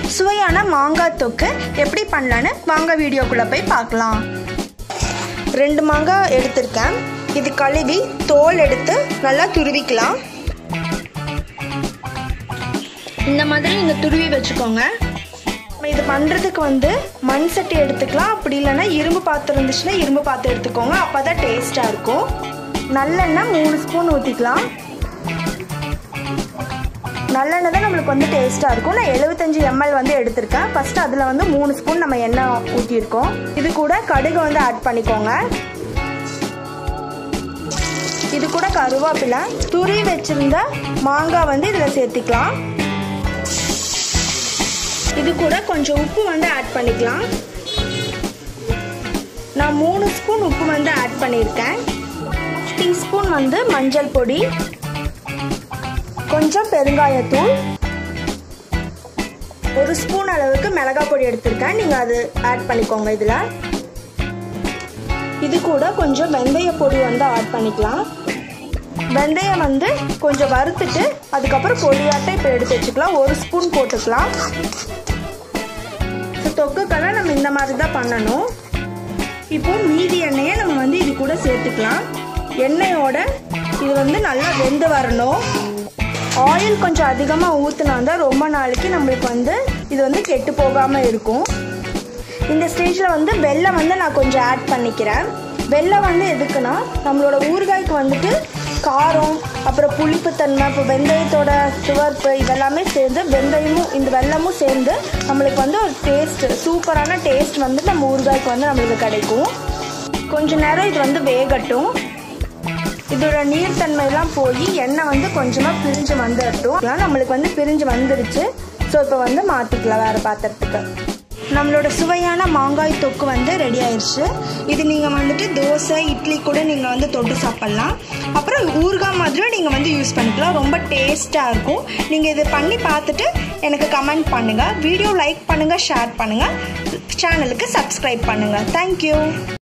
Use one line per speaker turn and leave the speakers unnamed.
சுவையான மாங்காய் தொக்கு எப்படி பண்ணலான்னு வாங்க வீடியோக்குள்ளே போய் பார்க்கலாம் ரெண்டு மாங்காய் எடுத்திருக்கேன் இது கழுவி தோல் எடுத்து நல்லா துருவிக்கலாம் இந்த மாதிரி நீங்கள் துருவி வச்சுக்கோங்க நம்ம இது பண்ணுறதுக்கு வந்து மண் சட்டி எடுத்துக்கலாம் அப்படி இல்லைன்னா இரும்பு பாத்திரம் இருந்துச்சுன்னா இரும்பு பாத்திரம் எடுத்துக்கோங்க அப்போ தான் டேஸ்ட்டாக இருக்கும் நல்லெண்ணெய் மூணு ஸ்பூன் ஊற்றிக்கலாம் நல்லெண்ணெய் தான் நம்மளுக்கு வந்து டேஸ்ட்டாக இருக்கும் நான் எழுபத்தஞ்சு எம்எல் வந்து எடுத்திருக்கேன் ஃபஸ்ட்டு அதில் வந்து மூணு ஸ்பூன் நம்ம எண்ணெய் ஊற்றிருக்கோம் இது கூட கடுகு வந்து ஆட் பண்ணிக்கோங்க இது கூட கருவேப்பிலை துருவி வச்சிருந்த மாங்காய் வந்து இதில் சேர்த்திக்கலாம் இது கூட கொஞ்சம் உப்பு வந்து ஆட் பண்ணிக்கலாம் நான் மூணு ஸ்பூன் உப்பு வந்து ஆட் பண்ணியிருக்கேன் டீஸ்பூன் வந்து மஞ்சள் பொடி கொஞ்சம் பெருங்காயத்தூள் ஒரு ஸ்பூன் அளவுக்கு மிளகாய் பொடி எடுத்திருக்கேன் நீங்கள் அது ஆட் பண்ணிக்கோங்க இதில் இது கூட கொஞ்சம் வெந்தய பொடி வந்து ஆட் பண்ணிக்கலாம் வெந்தயம் வந்து கொஞ்சம் வறுத்துட்டு அதுக்கப்புறம் பொடியாட்டை இப்போ எடுத்து வச்சுக்கலாம் ஒரு ஸ்பூன் போட்டுக்கலாம் தொக்குக்கெல்லாம் நம்ம இந்த மாதிரி தான் பண்ணணும் இப்போ மீதி எண்ணெயை நம்ம வந்து இது கூட சேர்த்துக்கலாம் எண்ணெயோட இது வந்து நல்லா வெந்து வரணும் ஆயில் கொஞ்சம் அதிகமாக ஊற்றினா தான் ரொம்ப நாளைக்கு நம்மளுக்கு வந்து இது வந்து கெட்டு போகாமல் இருக்கும் இந்த ஸ்டேஜில் வந்து வெள்ளம் வந்து நான் கொஞ்சம் ஆட் பண்ணிக்கிறேன் வெள்ளம் வந்து எதுக்குன்னா நம்மளோட ஊறுகாய்க்கு வந்துட்டு காரம் அப்புறம் புளிப்புத்தன்மை இப்போ வெந்தயத்தோட சுவர்ப்பு இதெல்லாமே சேர்ந்து வெந்தயமும் இந்த வெள்ளமும் சேர்ந்து நம்மளுக்கு வந்து ஒரு டேஸ்ட் சூப்பரான டேஸ்ட் வந்து நம்ம ஊறுகாய்க்கு வந்து நம்மளுக்கு கிடைக்கும் கொஞ்ச நேரம் இது வந்து வேகட்டும் இதோட நீர்த்தன்மையெல்லாம் போய் எண்ணெய் வந்து கொஞ்சமாக பிரிஞ்சு வந்துடட்டும் நம்மளுக்கு வந்து பிரிஞ்சு வந்துருச்சு ஸோ இப்போ வந்து மாற்றிக்கலாம் வேறு பாத்திரத்துக்கு நம்மளோட சுவையான மாங்காய் தொக்கு வந்து ரெடி ஆயிடுச்சு இது நீங்கள் வந்துட்டு தோசை இட்லி கூட நீங்கள் வந்து தொட்டு சாப்பிட்லாம் அப்புறம் ஊறுகாய் மாதிரியும் நீங்கள் வந்து யூஸ் பண்ணிக்கலாம் ரொம்ப டேஸ்ட்டாக இருக்கும் நீங்கள் இது பண்ணி பார்த்துட்டு எனக்கு கமெண்ட் பண்ணுங்கள் வீடியோ லைக் பண்ணுங்கள் ஷேர் பண்ணுங்கள் சேனலுக்கு சப்ஸ்கிரைப் பண்ணுங்கள் தேங்க்யூ